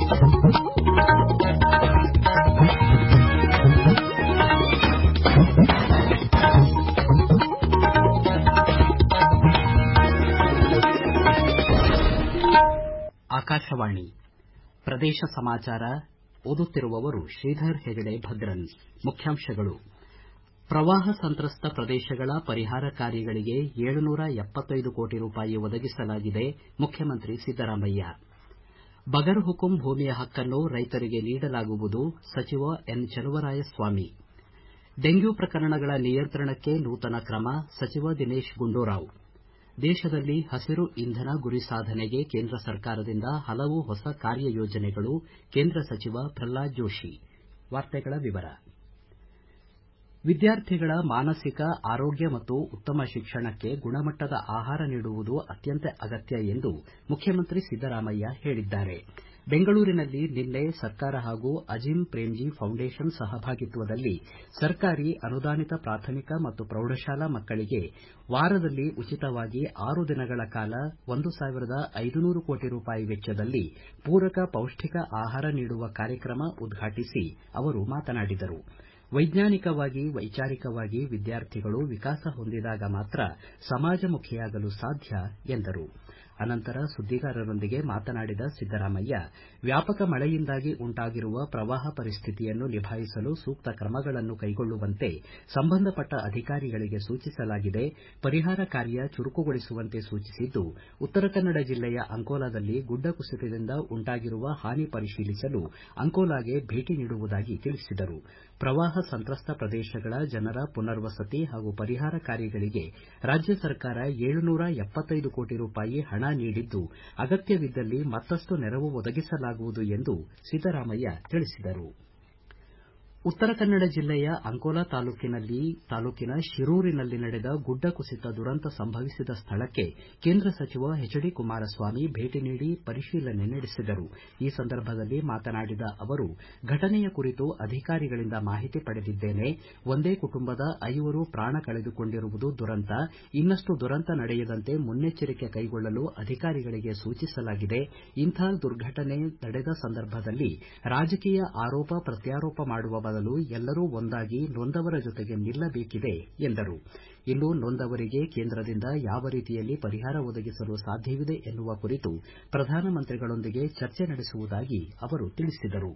ಆಕಾಶವಾಣಿ ಪ್ರದೇಶ ಸಮಾಚಾರ ಓದುತ್ತಿರುವವರು ಶ್ರೀಧರ್ ಹೆಗಡೆ ಭದ್ರನ್ ಮುಖ್ಯಾಂಶಗಳು ಪ್ರವಾಹ ಸಂತ್ರಸ್ತ ಪ್ರದೇಶಗಳ ಪರಿಹಾರ ಕಾರ್ಯಗಳಿಗೆ ಏಳುನೂರ ಎಪ್ಪತ್ತೈದು ಕೋಟಿ ರೂಪಾಯಿ ಒದಗಿಸಲಾಗಿದೆ ಮುಖ್ಯಮಂತ್ರಿ ಸಿದ್ದರಾಮಯ್ಯ ಬಗರ್ ಹುಕುಂ ಭೂಮಿಯ ಹಕ್ಕನ್ನು ರೈತರಿಗೆ ನೀಡಲಾಗುವುದು ಸಚಿವ ಎನ್ ಚಲುವರಾಯಸ್ವಾಮಿ ಡೆಂಗ್ಯೂ ಪ್ರಕರಣಗಳ ನಿಯಂತ್ರಣಕ್ಕೆ ನೂತನ ಕ್ರಮ ಸಚಿವ ದಿನೇಶ್ ಗುಂಡೂರಾವ್ ದೇಶದಲ್ಲಿ ಹಸಿರು ಇಂಧನ ಗುರಿ ಸಾಧನೆಗೆ ಕೇಂದ್ರ ಸರ್ಕಾರದಿಂದ ಹಲವು ಹೊಸ ಕಾರ್ಯಯೋಜನೆಗಳು ಕೇಂದ್ರ ಸಚಿವ ಪ್ರಹ್ಲಾದ್ ಜೋಶಿ ವಿದ್ಯಾರ್ಥಿಗಳ ಮಾನಸಿಕ ಆರೋಗ್ಯ ಮತ್ತು ಉತ್ತಮ ಶಿಕ್ಷಣಕ್ಕೆ ಗುಣಮಟ್ಟದ ಆಹಾರ ನೀಡುವುದು ಅತ್ಯಂತ ಅಗತ್ಯ ಎಂದು ಮುಖ್ಯಮಂತ್ರಿ ಸಿದ್ದರಾಮಯ್ಯ ಹೇಳಿದ್ದಾರೆ ಬೆಂಗಳೂರಿನಲ್ಲಿ ನಿನ್ನೆ ಸರ್ಕಾರ ಹಾಗೂ ಅಜಿಂ ಪ್ರೇಮ್ಜೀ ಫೌಂಡೇಶನ್ ಸಹಭಾಗಿತ್ವದಲ್ಲಿ ಸರ್ಕಾರಿ ಅನುದಾನಿತ ಪ್ರಾಥಮಿಕ ಮತ್ತು ಪ್ರೌಢಶಾಲಾ ಮಕ್ಕಳಿಗೆ ವಾರದಲ್ಲಿ ಉಚಿತವಾಗಿ ಆರು ದಿನಗಳ ಕಾಲ ಒಂದು ಸಾವಿರದ ಐದುನೂರು ಕೋಟಿ ರೂಪಾಯಿ ವೆಚ್ಚದಲ್ಲಿ ಪೂರಕ ಪೌಷ್ಟಿಕ ಆಹಾರ ನೀಡುವ ಕಾರ್ಯಕ್ರಮ ಉದ್ಘಾಟಿಸಿ ಅವರು ಮಾತನಾಡಿದರು ವೈಜ್ಞಾನಿಕವಾಗಿ ವೈಚಾರಿಕವಾಗಿ ವಿದ್ಯಾರ್ಥಿಗಳು ವಿಕಾಸ ಹೊಂದಿದಾಗ ಮಾತ್ರ ಸಮಾಜಮುಖಿಯಾಗಲು ಸಾಧ್ಯ ಎಂದರು ಅನಂತರ ಸುದ್ದಿಗಾರರೊಂದಿಗೆ ಮಾತನಾಡಿದ ಸಿದ್ದರಾಮಯ್ಯ ವ್ಯಾಪಕ ಮಳೆಯಿಂದಾಗಿ ಉಂಟಾಗಿರುವ ಪ್ರವಾಹ ಪರಿಸ್ಥಿತಿಯನ್ನು ನಿಭಾಯಿಸಲು ಸೂಕ್ತ ಕ್ರಮಗಳನ್ನು ಕೈಗೊಳ್ಳುವಂತೆ ಸಂಬಂಧಪಟ್ಟ ಅಧಿಕಾರಿಗಳಿಗೆ ಸೂಚಿಸಲಾಗಿದೆ ಪರಿಹಾರ ಕಾರ್ಯ ಚುರುಕುಗೊಳಿಸುವಂತೆ ಸೂಚಿಸಿದ್ದು ಉತ್ತರ ಕನ್ನಡ ಜಿಲ್ಲೆಯ ಅಂಕೋಲಾದಲ್ಲಿ ಗುಡ್ಡ ಕುಸಿತದಿಂದ ಉಂಟಾಗಿರುವ ಹಾನಿ ಪರಿಶೀಲಿಸಲು ಅಂಕೋಲಾಗೆ ಭೇಟಿ ನೀಡುವುದಾಗಿ ತಿಳಿಸಿದರು ಪ್ರವಾಹ ಸಂತ್ರಸ್ತ ಪ್ರದೇಶಗಳ ಜನರ ಪುನರ್ವಸತಿ ಹಾಗೂ ಪರಿಹಾರ ಕಾರ್ಯಗಳಿಗೆ ರಾಜ್ಯ ಸರ್ಕಾರ ಏಳುನೂರ ಎಪ್ಪತ್ತೈದು ಕೋಟಿ ರೂಪಾಯಿ ಹಣ ನೀಡಿದ್ದು ಅಗತ್ಯವಿದ್ದಲ್ಲಿ ಮತ್ತಷ್ಟು ನೆರವು ಒದಗಿಸಲಾಗುವುದು ಎಂದು ಸಿದ್ದರಾಮಯ್ಯ ತಿಳಿಸಿದರು ಉತ್ತರ ಕನ್ನಡ ಜಿಲ್ಲೆಯ ಅಂಕೋಲಾ ತಾಲೂಕಿನ ಶಿರೂರಿನಲ್ಲಿ ನಡೆದ ಗುಡ್ಡ ಕುಸಿತ ದುರಂತ ಸಂಭವಿಸಿದ ಸ್ಥಳಕ್ಕೆ ಕೇಂದ್ರ ಸಚಿವ ಎಚ್ ಡಿ ಕುಮಾರಸ್ವಾಮಿ ಭೇಟಿ ನೀಡಿ ಪರಿಶೀಲನೆ ನಡೆಸಿದರು ಈ ಸಂದರ್ಭದಲ್ಲಿ ಮಾತನಾಡಿದ ಅವರು ಘಟನೆಯ ಕುರಿತು ಅಧಿಕಾರಿಗಳಿಂದ ಮಾಹಿತಿ ಪಡೆದಿದ್ದೇನೆ ಒಂದೇ ಕುಟುಂಬದ ಐವರು ಪ್ರಾಣ ಕಳೆದುಕೊಂಡಿರುವುದು ದುರಂತ ಇನ್ನಷ್ಟು ದುರಂತ ನಡೆಯದಂತೆ ಮುನ್ನೆಚ್ಚರಿಕೆ ಕೈಗೊಳ್ಳಲು ಅಧಿಕಾರಿಗಳಿಗೆ ಸೂಚಿಸಲಾಗಿದೆ ಇಂಥ ದುರ್ಘಟನೆ ನಡೆದ ಸಂದರ್ಭದಲ್ಲಿ ರಾಜಕೀಯ ಆರೋಪ ಪ್ರತ್ಯಾರೋಪ ಮಾಡುವ ಬದಲು ಎಲ್ಲರೂ ಒಂದಾಗಿ ನೊಂದವರ ಜೊತೆಗೆ ನಿಲ್ಲಬೇಕಿದೆ ಎಂದರು ಇನ್ನು ನೊಂದವರಿಗೆ ಕೇಂದ್ರದಿಂದ ಯಾವ ರೀತಿಯಲ್ಲಿ ಪರಿಹಾರ ಒದಗಿಸಲು ಸಾಧ್ಯವಿದೆ ಎನ್ನುವ ಕುರಿತು ಪ್ರಧಾನಮಂತ್ರಿಗಳೊಂದಿಗೆ ಚರ್ಚೆ ನಡೆಸುವುದಾಗಿ ಅವರು ತಿಳಿಸಿದರು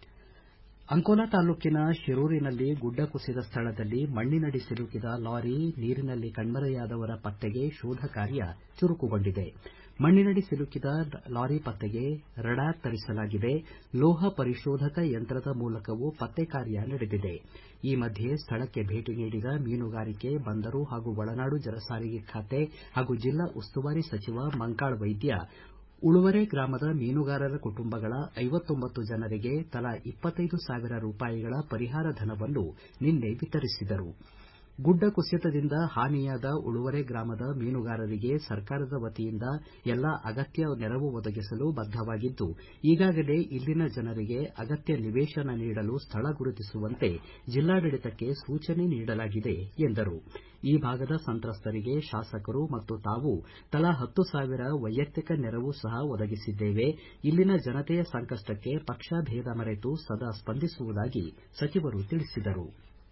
ಅಂಕೋಲಾ ತಾಲೂಕಿನ ಶಿರೂರಿನಲ್ಲಿ ಗುಡ್ಡ ಕುಸಿದ ಸ್ಥಳದಲ್ಲಿ ಮಣ್ಣಿನಡಿ ಸಿಲುಕಿದ ಲಾರಿ ನೀರಿನಲ್ಲಿ ಕಣ್ಮರೆಯಾದವರ ಪತ್ತೆಗೆ ಶೋಧ ಕಾರ್ಯ ಚುರುಕುಗೊಂಡಿದೆ ಮಣ್ಣಿನಡಿ ಸಿಲುಕಿದ ಲಾರಿ ಪತ್ತೆಗೆ ರಡಾರ್ ತರಿಸಲಾಗಿದೆ ಲೋಹ ಪರಿಶೋಧಕ ಯಂತ್ರದ ಮೂಲಕವೂ ಪತ್ತೆ ಕಾರ್ಯ ನಡೆದಿದೆ ಈ ಮಧ್ಯೆ ಸ್ಥಳಕ್ಕೆ ಭೇಟಿ ನೀಡಿದ ಮೀನುಗಾರಿಕೆ ಬಂದರು ಹಾಗೂ ಒಳನಾಡು ಜಲಸಾರಿಗೆ ಖಾತೆ ಹಾಗೂ ಜಿಲ್ಲಾ ಉಸ್ತುವಾರಿ ಸಚಿವ ಮಂಕಾಳ ವೈದ್ಯ ಉಳುವರೆ ಗ್ರಾಮದ ಮೀನುಗಾರರ ಕುಟುಂಬಗಳ ಐವತ್ತೊಂಬತ್ತು ಜನರಿಗೆ ತಲಾ ಇಪ್ಪತ್ತೈದು ಸಾವಿರ ರೂಪಾಯಿಗಳ ಪರಿಹಾರ ಧನವನ್ನು ನಿನ್ನೆ ವಿತರಿಸಿದರು ಗುಡ್ಡ ಕುಸಿತದಿಂದ ಹಾನಿಯಾದ ಉಳುವರೆ ಗ್ರಾಮದ ಮೀನುಗಾರರಿಗೆ ಸರ್ಕಾರದ ವತಿಯಿಂದ ಎಲ್ಲಾ ಅಗತ್ಯ ನೆರವು ಒದಗಿಸಲು ಬದ್ದವಾಗಿದ್ದು ಈಗಾಗಲೇ ಇಲ್ಲಿನ ಜನರಿಗೆ ಅಗತ್ಯ ನಿವೇಶನ ನೀಡಲು ಸ್ಥಳ ಗುರುತಿಸುವಂತೆ ಜಿಲ್ಲಾಡಳಿತಕ್ಕೆ ಸೂಚನೆ ನೀಡಲಾಗಿದೆ ಎಂದರು ಈ ಭಾಗದ ಸಂತ್ರಸ್ತರಿಗೆ ಶಾಸಕರು ಮತ್ತು ತಾವು ತಲಾ ಹತ್ತು ಸಾವಿರ ವೈಯಕ್ತಿಕ ನೆರವು ಸಹ ಒದಗಿಸಿದ್ದೇವೆ ಇಲ್ಲಿನ ಜನತೆಯ ಸಂಕಷ್ಟಕ್ಕೆ ಪಕ್ಷಭೇದ ಮರೆತು ಸದಾ ಸ್ಪಂದಿಸುವುದಾಗಿ ಸಚಿವರು ತಿಳಿಸಿದರು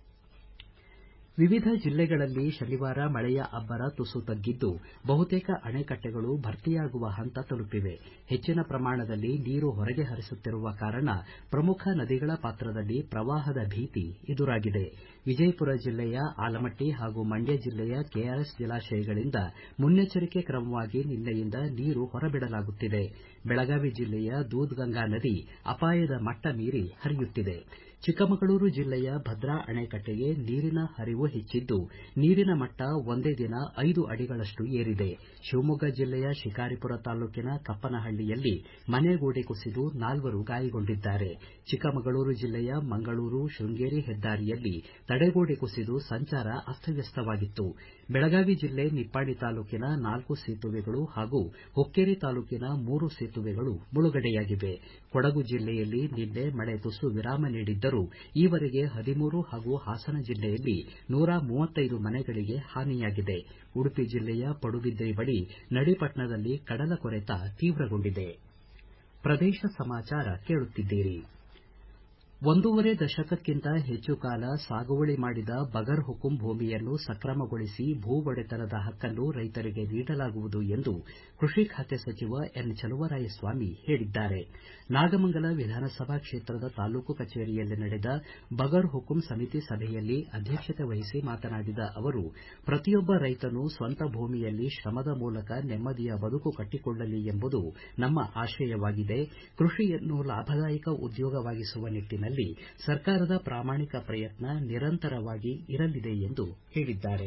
ವಿವಿಧ ಜಿಲ್ಲೆಗಳಲ್ಲಿ ಶನಿವಾರ ಮಳೆಯ ಅಬ್ಬರ ತುಸು ತಗ್ಗಿದ್ದು ಬಹುತೇಕ ಅಣೆಕಟ್ಟೆಗಳು ಭರ್ತಿಯಾಗುವ ಹಂತ ತಲುಪಿವೆ ಹೆಚ್ಚಿನ ಪ್ರಮಾಣದಲ್ಲಿ ನೀರು ಹೊರಗೆ ಹರಿಸುತ್ತಿರುವ ಕಾರಣ ಪ್ರಮುಖ ನದಿಗಳ ಪಾತ್ರದಲ್ಲಿ ಪ್ರವಾಹದ ಭೀತಿ ಎದುರಾಗಿದೆ ವಿಜಯಪುರ ಜಿಲ್ಲೆಯ ಆಲಮಟ್ಟಿ ಹಾಗೂ ಮಂಡ್ಯ ಜಿಲ್ಲೆಯ ಕೆಆರ್ಎಸ್ ಜಲಾಶಯಗಳಿಂದ ಮುನ್ನೆಚ್ಚರಿಕೆ ಕ್ರಮವಾಗಿ ನಿನ್ನೆಯಿಂದ ನೀರು ಹೊರಬಿಡಲಾಗುತ್ತಿದೆ ಬೆಳಗಾವಿ ಜಿಲ್ಲೆಯ ದೂಧಗಂಗಾ ನದಿ ಅಪಾಯದ ಮಟ್ಟ ಮೀರಿ ಹರಿಯುತ್ತಿದೆ ಚಿಕ್ಕಮಗಳೂರು ಜಿಲ್ಲೆಯ ಭದ್ರಾ ಅಣೆಕಟ್ಟೆಗೆ ನೀರಿನ ಹರಿವು ಹೆಚ್ಚಿದ್ದು ನೀರಿನ ಮಟ್ಟ ಒಂದೇ ದಿನ ಐದು ಅಡಿಗಳಷ್ಟು ಏರಿದೆ ಶಿವಮೊಗ್ಗ ಜಿಲ್ಲೆಯ ಶಿಕಾರಿಪುರ ತಾಲೂಕಿನ ಕಪ್ಪನಹಳ್ಳಿಯಲ್ಲಿ ಮನೆಗೋಡೆ ಕುಸಿದು ನಾಲ್ವರು ಗಾಯಗೊಂಡಿದ್ದಾರೆ ಚಿಕ್ಕಮಗಳೂರು ಜಿಲ್ಲೆಯ ಮಂಗಳೂರು ಶೃಂಗೇರಿ ಹೆದ್ದಾರಿಯಲ್ಲಿ ತಡೆಗೋಡೆ ಕುಸಿದು ಸಂಚಾರ ಅಸ್ತವ್ಯಸ್ತವಾಗಿತ್ತು ಬೆಳಗಾವಿ ಜಿಲ್ಲೆ ನಿಪ್ಪಾಣಿ ತಾಲೂಕಿನ ನಾಲ್ಕು ಸೇತುವೆಗಳು ಹಾಗೂ ಹುಕ್ಕೇರಿ ತಾಲೂಕಿನ ಮೂರು ಸೇತುವೆಗಳು ಮುಳುಗಡೆಯಾಗಿವೆ ಕೊಡಗು ಜಿಲ್ಲೆಯಲ್ಲಿ ನಿನ್ನೆ ಮಳೆ ತುಸು ವಿರಾಮ ನೀಡಿದ್ದರೂ ಈವರೆಗೆ ಹದಿಮೂರು ಹಾಗೂ ಹಾಸನ ಜಿಲ್ಲೆಯಲ್ಲಿ ನೂರ ಮೂವತ್ತೈದು ಮನೆಗಳಿಗೆ ಹಾನಿಯಾಗಿದೆ ಉಡುಪಿ ಜಿಲ್ಲೆಯ ಪಡುಬಿದ್ರಿ ಬಳಿ ನಡಿಪಟ್ಟಣದಲ್ಲಿ ಕಡಲ ಕೊರೆತ ತೀವ್ರಗೊಂಡಿದೆ ಪ್ರದೇಶ ಸಮಾಚಾರ ಕೇಳುತ್ತಿದ್ದೀರಿ ಒಂದೂವರೆ ದಶಕಕ್ಕಿಂತ ಹೆಚ್ಚು ಕಾಲ ಸಾಗುವಳಿ ಮಾಡಿದ ಬಗರ್ ಹುಕುಂ ಭೂಮಿಯನ್ನು ಸಕ್ರಮಗೊಳಿಸಿ ಭೂ ಒಡೆತನದ ಹಕ್ಕನ್ನು ರೈತರಿಗೆ ನೀಡಲಾಗುವುದು ಎಂದು ಕೃಷಿ ಖಾತೆ ಸಚಿವ ಎನ್ ಚಲುವರಾಯಸ್ವಾಮಿ ಹೇಳಿದ್ದಾರೆ ನಾಗಮಂಗಲ ವಿಧಾನಸಭಾ ಕ್ಷೇತ್ರದ ತಾಲೂಕು ಕಚೇರಿಯಲ್ಲಿ ನಡೆದ ಬಗರ್ ಹುಕುಂ ಸಮಿತಿ ಸಭೆಯಲ್ಲಿ ಅಧ್ಯಕ್ಷತೆ ವಹಿಸಿ ಮಾತನಾಡಿದ ಅವರು ಪ್ರತಿಯೊಬ್ಬ ರೈತನು ಸ್ವಂತ ಭೂಮಿಯಲ್ಲಿ ಶ್ರಮದ ಮೂಲಕ ನೆಮ್ಮದಿಯ ಬದುಕು ಕಟ್ಟಿಕೊಳ್ಳಲಿ ಎಂಬುದು ನಮ್ಮ ಆಶಯವಾಗಿದೆ ಕೃಷಿಯನ್ನು ಲಾಭದಾಯಕ ಉದ್ಯೋಗವಾಗಿಸುವ ನಿಟ್ಟನಲ್ಲಿ ಸರ್ಕಾರದ ಪ್ರಾಮಾಣಿಕ ಪ್ರಯತ್ನ ನಿರಂತರವಾಗಿ ಇರಲಿದೆ ಎಂದು ಹೇಳಿದ್ದಾರೆ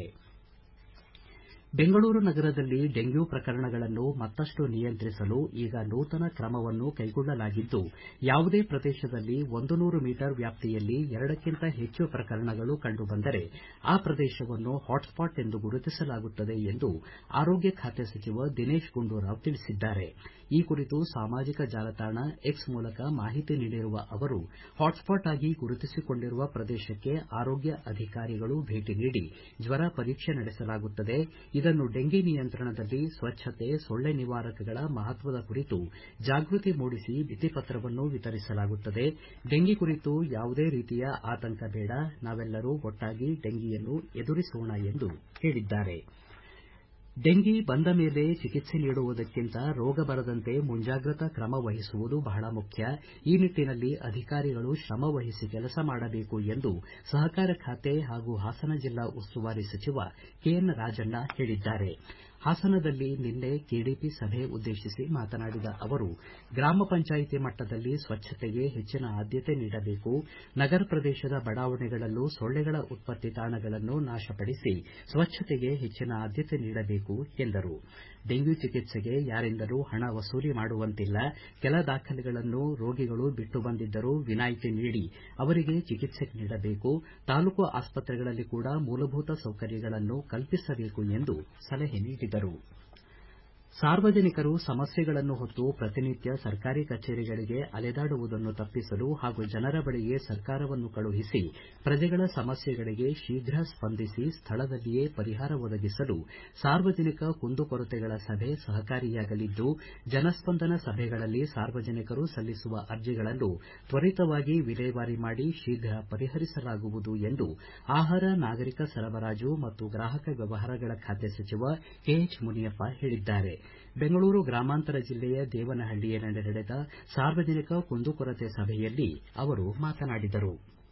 ಬೆಂಗಳೂರು ನಗರದಲ್ಲಿ ಡೆಂಗ್ಯೂ ಪ್ರಕರಣಗಳನ್ನು ಮತ್ತಷ್ಟು ನಿಯಂತ್ರಿಸಲು ಈಗ ನೂತನ ಕ್ರಮವನ್ನು ಕೈಗೊಳ್ಳಲಾಗಿದ್ದು ಯಾವುದೇ ಪ್ರದೇಶದಲ್ಲಿ ಒಂದು ನೂರು ಮೀಟರ್ ವ್ಯಾಪ್ತಿಯಲ್ಲಿ ಎರಡಕ್ಕಿಂತ ಹೆಚ್ಚು ಪ್ರಕರಣಗಳು ಕಂಡುಬಂದರೆ ಆ ಪ್ರದೇಶವನ್ನು ಹಾಟ್ಸ್ಪಾಟ್ ಎಂದು ಗುರುತಿಸಲಾಗುತ್ತದೆ ಎಂದು ಆರೋಗ್ಯ ಖಾತೆ ಸಚಿವ ದಿನೇಶ್ ಗುಂಡೂರಾವ್ ತಿಳಿಸಿದ್ದಾರೆ ಈ ಕುರಿತು ಸಾಮಾಜಿಕ ಜಾಲತಾಣ ಎಕ್ಸ್ ಮೂಲಕ ಮಾಹಿತಿ ನೀಡಿರುವ ಅವರು ಹಾಟ್ಸ್ಪಾಟ್ ಆಗಿ ಗುರುತಿಸಿಕೊಂಡಿರುವ ಪ್ರದೇಶಕ್ಕೆ ಆರೋಗ್ಯ ಅಧಿಕಾರಿಗಳು ಭೇಟಿ ನೀಡಿ ಜ್ವರ ಪರೀಕ್ಷೆ ನಡೆಸಲಾಗುತ್ತದೆ ಇದನ್ನು ಡೆಂಗಿ ನಿಯಂತ್ರಣದಲ್ಲಿ ಸ್ವಚ್ಛತೆ ಸೊಳ್ಳೆ ನಿವಾರಕಗಳ ಮಹತ್ವದ ಕುರಿತು ಜಾಗೃತಿ ಮೂಡಿಸಿ ಭಿತ್ತಿಪತ್ರವನ್ನು ವಿತರಿಸಲಾಗುತ್ತದೆ ಡೆಂಗಿ ಕುರಿತು ಯಾವುದೇ ರೀತಿಯ ಆತಂಕ ಬೇಡ ನಾವೆಲ್ಲರೂ ಒಟ್ಟಾಗಿ ಡೆಂಗಿಯನ್ನು ಎದುರಿಸೋಣ ಎಂದು ಹೇಳಿದ್ದಾರೆ ಡೆಂಗಿ ಬಂದ ಮೇಲೆ ಚಿಕಿತ್ಸೆ ನೀಡುವುದಕ್ಕಿಂತ ರೋಗ ಬರದಂತೆ ಮುಂಜಾಗ್ರತಾ ಕ್ರಮ ವಹಿಸುವುದು ಬಹಳ ಮುಖ್ಯ ಈ ನಿಟ್ಟನಲ್ಲಿ ಅಧಿಕಾರಿಗಳು ಶ್ರಮ ವಹಿಸಿ ಕೆಲಸ ಮಾಡಬೇಕು ಎಂದು ಸಹಕಾರ ಖಾತೆ ಹಾಗೂ ಹಾಸನ ಜಿಲ್ಲಾ ಉಸ್ತುವಾರಿ ಸಚಿವ ಕೆಎನ್ ರಾಜಣ್ಣ ಹೇಳಿದ್ದಾರೆ ಹಾಸನದಲ್ಲಿ ನಿನ್ನೆ ಕೆಡಿಪಿ ಸಭೆ ಉದ್ದೇಶಿಸಿ ಮಾತನಾಡಿದ ಅವರು ಗ್ರಾಮ ಪಂಚಾಯಿತಿ ಮಟ್ಟದಲ್ಲಿ ಸ್ವಚ್ಛತೆಗೆ ಹೆಚ್ಚಿನ ಆದ್ಯತೆ ನೀಡಬೇಕು ನಗರ ಪ್ರದೇಶದ ಬಡಾವಣೆಗಳಲ್ಲೂ ಸೊಳ್ಳೆಗಳ ಉತ್ಪತ್ತಿ ತಾಣಗಳನ್ನು ನಾಶಪಡಿಸಿ ಸ್ವಚ್ಛತೆಗೆ ಹೆಚ್ಚಿನ ಆದ್ಯತೆ ನೀಡಬೇಕು ಎಂದರು ಡೆಂಗ್ಯೂ ಚಿಕಿತ್ಸೆಗೆ ಯಾರಿಂದಲೂ ಹಣ ವಸೂಲಿ ಮಾಡುವಂತಿಲ್ಲ ಕೆಲ ದಾಖಲೆಗಳನ್ನು ರೋಗಿಗಳು ಬಿಟ್ಟು ಬಂದಿದ್ದರೂ ವಿನಾಯಿತಿ ನೀಡಿ ಅವರಿಗೆ ಚಿಕಿತ್ಸೆ ನೀಡಬೇಕು ತಾಲೂಕು ಆಸ್ಪತ್ರೆಗಳಲ್ಲಿ ಕೂಡ ಮೂಲಭೂತ ಸೌಕರ್ಯಗಳನ್ನು ಕಲ್ಪಿಸಬೇಕು ಎಂದು ಸಲಹೆ ನೀಡಿದರು ಸಾರ್ವಜನಿಕರು ಸಮಸ್ಯೆಗಳನ್ನು ಹೊತ್ತು ಪ್ರತಿನಿತ್ಯ ಸರ್ಕಾರಿ ಕಚೇರಿಗಳಿಗೆ ಅಲೆದಾಡುವುದನ್ನು ತಪ್ಪಿಸಲು ಹಾಗೂ ಜನರ ಬಳಿಗೆ ಸರ್ಕಾರವನ್ನು ಕಳುಹಿಸಿ ಪ್ರಜೆಗಳ ಸಮಸ್ಯೆಗಳಿಗೆ ಶೀಘ್ರ ಸ್ಪಂದಿಸಿ ಸ್ಥಳದಲ್ಲಿಯೇ ಪರಿಹಾರ ಒದಗಿಸಲು ಸಾರ್ವಜನಿಕ ಕುಂದುಕೊರತೆಗಳ ಸಭೆ ಸಹಕಾರಿಯಾಗಲಿದ್ದು ಜನಸ್ಪಂದನ ಸಭೆಗಳಲ್ಲಿ ಸಾರ್ವಜನಿಕರು ಸಲ್ಲಿಸುವ ಅರ್ಜಿಗಳನ್ನು ತ್ವರಿತವಾಗಿ ವಿಲೇವಾರಿ ಮಾಡಿ ಶೀಘ್ರ ಪರಿಹರಿಸಲಾಗುವುದು ಎಂದು ಆಹಾರ ನಾಗರಿಕ ಸರಬರಾಜು ಮತ್ತು ಗ್ರಾಹಕ ವ್ಯವಹಾರಗಳ ಖಾತೆ ಸಚಿವ ಕೆಎಚ್ ಮುನಿಯಪ್ಪ ಹೇಳಿದ್ದಾರೆ ಬೆಂಗಳೂರು ಗ್ರಾಮಾಂತರ ಜಿಲ್ಲೆಯ ದೇವನಹಳ್ಳಿಯಲ್ಲಿ ನಡೆದ ಸಾರ್ವಜನಿಕ ಕುಂದುಕೊರತೆ ಸಭೆಯಲ್ಲಿ ಅವರು ಮಾತನಾಡಿದರು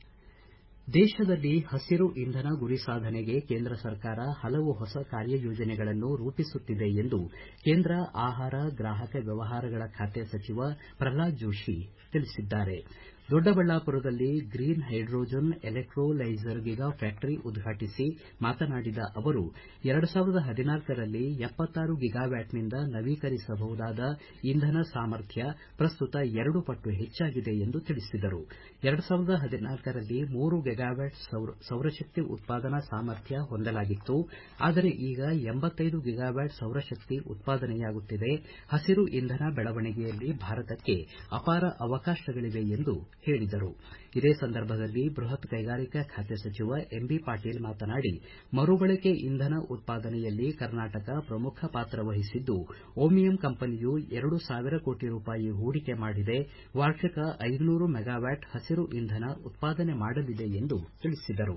ದೇಶದಲ್ಲಿ ಹಸಿರು ಇಂಧನ ಗುರಿ ಸಾಧನೆಗೆ ಕೇಂದ್ರ ಸರ್ಕಾರ ಹಲವು ಹೊಸ ಕಾರ್ಯಯೋಜನೆಗಳನ್ನು ರೂಪಿಸುತ್ತಿದೆ ಎಂದು ಕೇಂದ್ರ ಆಹಾರ ಗ್ರಾಹಕ ವ್ಯವಹಾರಗಳ ಖಾತೆ ಸಚಿವ ಪ್ರಹ್ಲಾದ್ ಜೋಶಿ ತಿಳಿಸಿದ್ದಾರೆ ದೊಡ್ಡಬಳ್ಳಾಪುರದಲ್ಲಿ green hydrogen electrolyser giga factory ಉದ್ಘಾಟಿಸಿ ಮಾತನಾಡಿದ ಅವರು ಎರಡು ಸಾವಿರದ ಹದಿನಾಲ್ಕರಲ್ಲಿ ಎಪ್ಪತ್ತಾರು ಗಿಗಾವ್ಯಾಟ್ನಿಂದ ನವೀಕರಿಸಬಹುದಾದ ಇಂಧನ ಸಾಮರ್ಥ್ಯ ಪ್ರಸ್ತುತ ಎರಡು ಪಟ್ಟು ಹೆಚ್ಚಾಗಿದೆ ಎಂದು ತಿಳಿಸಿದರು ಎರಡು ಸಾವಿರದ ಹದಿನಾಲ್ಕರಲ್ಲಿ ಮೂರು ಗಿಗಾವ್ಯಾಟ್ ಸೌರಶಕ್ತಿ ಉತ್ಪಾದನಾ ಸಾಮರ್ಥ್ಯ ಹೊಂದಲಾಗಿತ್ತು ಆದರೆ ಈಗ ಎಂಬತ್ತೈದು ಗಿಗಾವ್ಯಾಟ್ ಸೌರಶಕ್ತಿ ಉತ್ಪಾದನೆಯಾಗುತ್ತಿದೆ ಹಸಿರು ಇಂಧನ ಬೆಳವಣಿಗೆಯಲ್ಲಿ ಭಾರತಕ್ಕೆ ಅಪಾರ ಅವಕಾಶಗಳಿವೆ ಎಂದು ಹೇಳಿದರು ಇದೇ ಸಂದರ್ಭದಲ್ಲಿ ಬೃಹತ್ ಕೈಗಾರಿಕಾ ಖಾತೆ ಸಚಿವ ಎಂಬಿ ಪಾಟೀಲ್ ಮಾತನಾಡಿ ಮರುಬಳಕೆ ಇಂಧನ ಉತ್ಪಾದನೆಯಲ್ಲಿ ಕರ್ನಾಟಕ ಪ್ರಮುಖ ಪಾತ್ರ ವಹಿಸಿದ್ದು ಓಮಿಯಂ ಕಂಪನಿಯು ಎರಡು ಸಾವಿರ ಕೋಟಿ ರೂಪಾಯಿ ಹೂಡಿಕೆ ಮಾಡಿದೆ ವಾರ್ಷಿಕ ಐದುನೂರು ಮೆಗಾವ್ಯಾಟ್ ಹಸಿರು ಇಂಧನ ಉತ್ಪಾದನೆ ಮಾಡಲಿದೆ ಎಂದು ತಿಳಿಸಿದರು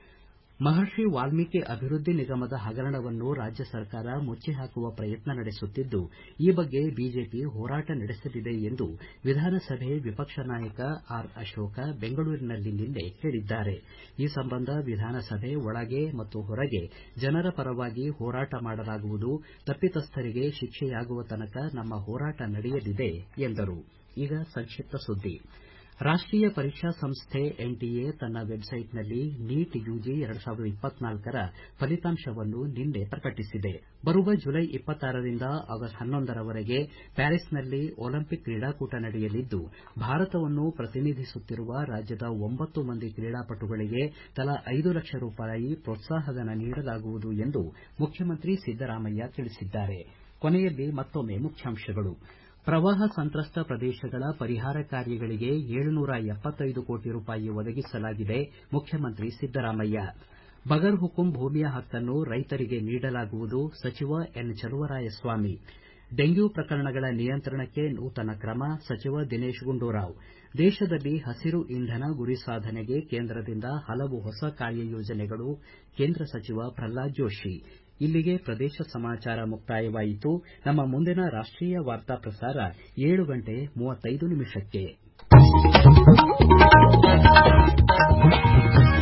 ಮಹರ್ಷಿ ವಾಲ್ಮೀಕಿ ಅಭಿವೃದ್ಧಿ ನಿಗಮದ ಹಗರಣವನ್ನು ರಾಜ್ಯ ಸರ್ಕಾರ ಮುಚ್ಚಿ ಹಾಕುವ ಪ್ರಯತ್ನ ನಡೆಸುತ್ತಿದ್ದು ಈ ಬಗ್ಗೆ ಬಿಜೆಪಿ ಹೋರಾಟ ನಡೆಸಲಿದೆ ಎಂದು ವಿಧಾನಸಭೆ ವಿಪಕ್ಷ ನಾಯಕ ಆರ್ ಅಶೋಕ ಬೆಂಗಳೂರಿನಲ್ಲಿ ನಿನ್ನೆ ಹೇಳಿದ್ದಾರೆ ಈ ಸಂಬಂಧ ವಿಧಾನಸಭೆ ಒಳಗೆ ಮತ್ತು ಹೊರಗೆ ಜನರ ಪರವಾಗಿ ಹೋರಾಟ ಮಾಡಲಾಗುವುದು ತಪ್ಪಿತಸ್ಥರಿಗೆ ಶಿಕ್ಷೆಯಾಗುವ ತನಕ ನಮ್ಮ ಹೋರಾಟ ನಡೆಯಲಿದೆ ಎಂದರು ಈಗ ಸಂಕ್ಷಿಪ್ತ ಸುದ್ದಿ ರಾಷ್ಟೀಯ ಪರೀಕ್ಷಾ ಸಂಸ್ಥೆ ಎನ್ಟಿಎ ತನ್ನ ವೆಬ್ಸೈಟ್ನಲ್ಲಿ ನೀಟ್ ಯುಜಿ ಎರಡು ಸಾವಿರದ ಇಪ್ಪತ್ನಾಲ್ಕರ ಫಲಿತಾಂಶವನ್ನು ನಿನ್ನೆ ಪ್ರಕಟಿಸಿದೆ ಬರುವ ಜುಲೈ ಇಪ್ಪತ್ತಾರರಿಂದ ಆಗಸ್ಟ್ ಹನ್ನೊಂದರವರೆಗೆ ಪ್ಯಾರಿಸ್ನಲ್ಲಿ ಒಲಿಂಪಿಕ್ ಕ್ರೀಡಾಕೂಟ ನಡೆಯಲಿದ್ದು ಭಾರತವನ್ನು ಪ್ರತಿನಿಧಿಸುತ್ತಿರುವ ರಾಜ್ಯದ ಒಂಬತ್ತು ಮಂದಿ ಕ್ರೀಡಾಪಟುಗಳಿಗೆ ತಲಾ ಐದು ಲಕ್ಷ ರೂಪಾಯಿ ಪ್ರೋತ್ಸಾಹಧನ ನೀಡಲಾಗುವುದು ಎಂದು ಮುಖ್ಯಮಂತ್ರಿ ಸಿದ್ದರಾಮಯ್ಯ ತಿಳಿಸಿದ್ದಾರೆ ಕೊನೆಯಲ್ಲಿ ಮತ್ತೊಮ್ಮೆ ಮುಖ್ಯಾಂಶಗಳು ಪ್ರವಾಹ ಸಂತ್ರಸ್ತ ಪ್ರದೇಶಗಳ ಪರಿಹಾರ ಕಾರ್ಯಗಳಿಗೆ ಏಳುನೂರ ಎಪ್ಪತ್ತೈದು ಕೋಟಿ ರೂಪಾಯಿ ಒದಗಿಸಲಾಗಿದೆ ಮುಖ್ಯಮಂತ್ರಿ ಸಿದ್ದರಾಮಯ್ಯ ಬಗರ್ ಹುಕುಂ ಭೂಮಿಯ ಹಕ್ಕನ್ನು ರೈತರಿಗೆ ನೀಡಲಾಗುವುದು ಸಚಿವ ಎನ್ ಚಲುವರಾಯಸ್ವಾಮಿ ಡೆಂಗ್ಯೂ ಪ್ರಕರಣಗಳ ನಿಯಂತ್ರಣಕ್ಕೆ ನೂತನ ಕ್ರಮ ಸಚಿವ ದಿನೇಶ್ ಗುಂಡೂರಾವ್ ದೇಶದಲ್ಲಿ ಹಸಿರು ಇಂಧನ ಗುರಿ ಸಾಧನೆಗೆ ಕೇಂದ್ರದಿಂದ ಹಲವು ಹೊಸ ಕಾರ್ಯಯೋಜನೆಗಳು ಕೇಂದ್ರ ಸಚಿವ ಪ್ರಹ್ಲಾದ್ ಜೋಶಿ ಇಲ್ಲಿಗೆ ಪ್ರದೇಶ ಸಮಾಚಾರ ಮುಕ್ತಾಯವಾಯಿತು ನಮ್ಮ ಮುಂದಿನ ರಾಷ್ಟೀಯ ವಾರ್ತಾ ಪ್ರಸಾರ ಏಳು ಗಂಟೆ ಮೂವತ್ತೈದು ನಿಮಿಷಕ್ಕೆ